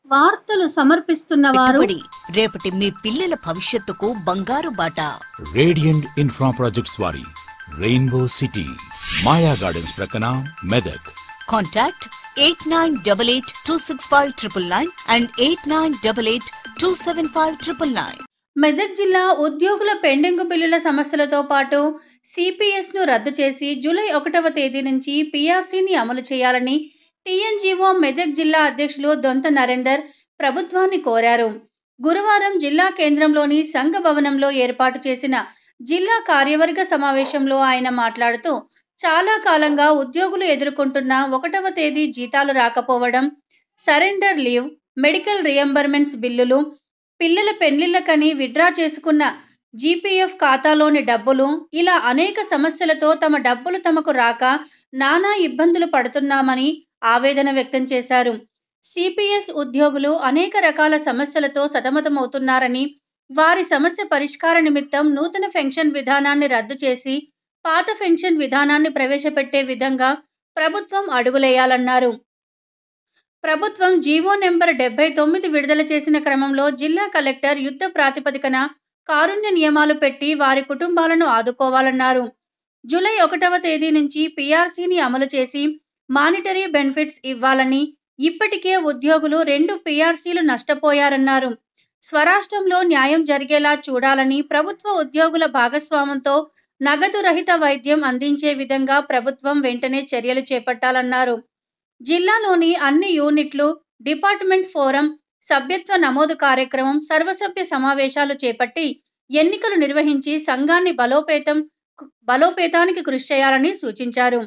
వార్తలు సమర్పిస్తున్న వారు పెట్టుబడి రేపటి మీ పిల్లల భవిష్యత్తుకు బంగారు బాట రేడియంట్ ఇన్ఫ్రా ప్రాజెక్ట్స్ వారి రెయిన్బో సిటీ మాయా గార్డెన్స్ ప్రక్కన Medak contact eight nine double eight two six five triple nine and eight nine double eight two seven five triple nine Medak జిల్లా ఉద్యోగుల పెండింగు బిల్లుల సమస్యలతో పాటు సిపిఎస్ ను రద్దు చేసి జూలై ఒకటవ తేదీ నుంచి పిఆర్సీని అమలు చేయాలని టీఎన్జీఓ మెదక్ జిల్లా అధ్యక్షులు దొంత నరేందర్ ప్రభుత్వాన్ని కోరారు గురువారం జిల్లా కేంద్రంలోని సంఘ భవనంలో ఏర్పాటు చేసిన జిల్లా కార్యవర్గ సమావేశంలో ఆయన మాట్లాడుతూ చాలా కాలంగా ఉద్యోగులు ఎదుర్కొంటున్న ఒకటవ తేదీ జీతాలు రాకపోవడం సరెండర్ లీవ్ మెడికల్ రియంబర్మెంట్స్ బిల్లులు పిల్లల పెళ్లిళ్లకని విడ్రా చేసుకున్న జీపీఎఫ్ ఖాతాలోని డబ్బులు ఇలా అనేక సమస్యలతో తమ డబ్బులు తమకు రాక నానా ఇబ్బందులు పడుతున్నామని ఆవేదన వ్యక్తం చేశారు సిపిఎస్ ఉద్యోగులు అనేక రకాల సమస్యలతో సతమతమవుతున్నారని వారి సమస్య పరిష్కార నిమిత్తం నూతన పెన్షన్ విధానాన్ని రద్దు చేసి పాత పెన్షన్ విధానాన్ని ప్రవేశపెట్టే విధంగా ప్రభుత్వం అడుగులేయాలన్నారు ప్రభుత్వం జీవో నెంబర్ డెబ్బై తొమ్మిది విడుదల చేసిన క్రమంలో జిల్లా కలెక్టర్ యుద్ధ ప్రాతిపదికన కారుణ్య నియమాలు పెట్టి వారి కుటుంబాలను ఆదుకోవాలన్నారు జూలై ఒకటవ తేదీ నుంచి పీఆర్సీని అమలు చేసి మానిటరీ బెనిఫిట్స్ ఇవ్వాలని ఇప్పటికే ఉద్యోగులు రెండు పీఆర్సీలు నష్టపోయారన్నారు స్వరాష్ట్రంలో న్యాయం జరిగేలా చూడాలని ప్రభుత్వ ఉద్యోగుల భాగస్వామ్యంతో నగదు రహిత వైద్యం అందించే విధంగా ప్రభుత్వం వెంటనే చర్యలు చేపట్టాలన్నారు జిల్లాలోని అన్ని యూనిట్లు డిపార్ట్మెంట్ ఫోరం సభ్యత్వ నమోదు కార్యక్రమం సర్వసభ్య సమావేశాలు చేపట్టి ఎన్నికలు నిర్వహించి సంఘాన్ని బలోపేతం బలోపేతానికి కృషి చేయాలని సూచించారు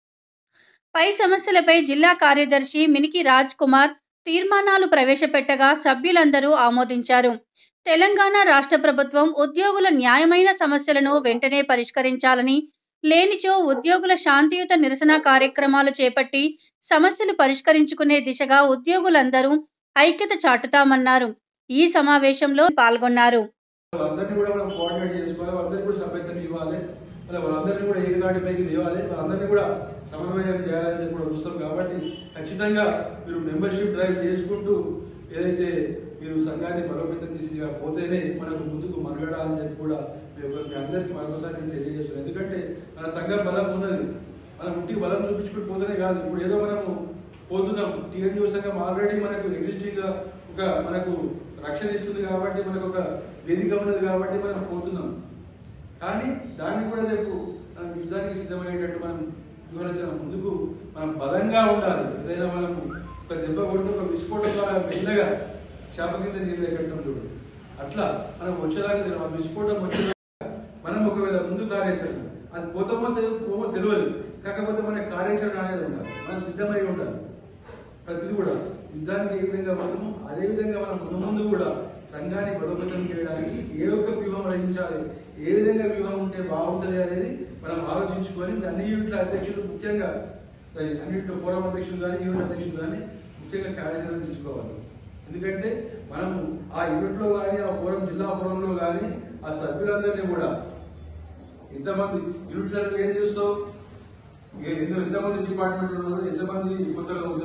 పై సమస్యలపై జిల్లా కార్యదర్శి మినికి రాజ్ కుమార్ తీర్మానాలు ప్రవేశపెట్టగా సభ్యులందరూ ఆమోదించారు తెలంగాణ రాష్ట్ర ప్రభుత్వం ఉద్యోగుల న్యాయమైన సమస్యలను వెంటనే పరిష్కరించాలని లేనిచో ఉద్యోగుల శాంతియుత నిరసన కార్యక్రమాలు చేపట్టి సమస్యలు పరిష్కరించుకునే దిశగా ఉద్యోగులందరూ ఐక్యత చాటుతామన్నారు ఈ సమావేశంలో పాల్గొన్నారు వాళ్ళందరినీ కూడా మనం కోఆర్డినేట్ చేసుకోవాలి వాళ్ళందరినీ కూడా సభ్యతను ఇవ్వాలి మళ్ళీ వాళ్ళందరినీ కూడా ఏకదాటిపైకి తేవాలి వాళ్ళందరినీ కూడా సమన్వయం చేయాలని చెప్పి కూడా చూస్తాం కాబట్టి ఖచ్చితంగా మీరు మెంబర్షిప్ డ్రైవ్ చేసుకుంటూ ఏదైతే మీరు సంఘాన్ని బలోపేతం చేసి పోతేనే మనకు ముందుకు మనుగడ అని చెప్పి కూడా మీ యొక్క- మీ అందరికీ మరొకసారి నేను తెలియజేస్తున్నాను ఎందుకంటే మన సంఘం బలం ఉన్నది మనం ఇంటికి బలం చూపించుకుంటూ పోతేనే కాదు ఇప్పుడు ఏదో మనము పోతున్నాం టీఎన్జీ సంఘం ఆల్రెడీ మనకు ఎగ్జిస్టింగ్ గా ఒక మనకు రక్షణ ఇస్తుంది కాబట్టి మనకు ఒక వేదిక ఉన్నది కాబట్టి మనం పోతున్నాం కానీ దాన్ని కూడా రేపు మనం యుద్ధానికి సిద్ధమయ్యేటట్టు మనం వివరించిన ముందుకు మనం బలంగా ఉండాలి ఏదైనా మనము ఒక దెబ్బ కొడితే ఒక విస్ఫోటం ద్వారా మెల్లగా చేప కింద నీళ్ళు ఎక్కడం చూడు అట్లా మనం వచ్చేదాకా తెలియదు. ఆ విస్ఫోటం వచ్చేదాకా మనం ఒకవేళ ముందు కార్యాచరణ అది పోతామో తెలు- పోమో తెలియదు కాకపోతే మన కార్యాచరణ అనేది ఉండాలి మనం సిద్ధమై ఉండాలి ప్రతిదీ కూడా యుద్ధానికి ఏ విధంగా పోతామో అదే విధంగా మనం ముందు ముందు కూడా సంఘాన్ని బలోపేతం చేయడానికి ఏ ఒక్క వ్యూహం రచించాలి ఏ విధంగా వ్యూహం ఉంటే బాగుంటుంది అనేది మనం ఆలోచించుకొని అన్ని యూనిట్ల అధ్యక్షులు ముఖ్యంగా మరి అన్నింటిలో ఫోరం అధ్యక్షులు కానీ యూనిట్ అధ్యక్షులు కానీ ముఖ్యంగా కార్యాచరణ తీసుకోవాలి ఎందుకంటే మనం ఆ యూనిట్లో కానీ ఆ ఫోరం జిల్లా ఫోరంలో కానీ ఆ సభ్యులందరినీ కూడా ఎంతమంది యూనిట్లను ఏం చేస్తావు ఏ- ఎన్ని- ఎంతమంది డిపార్ట్మెంట్లు ఉన్నారు ఎంతమంది కొత్తగా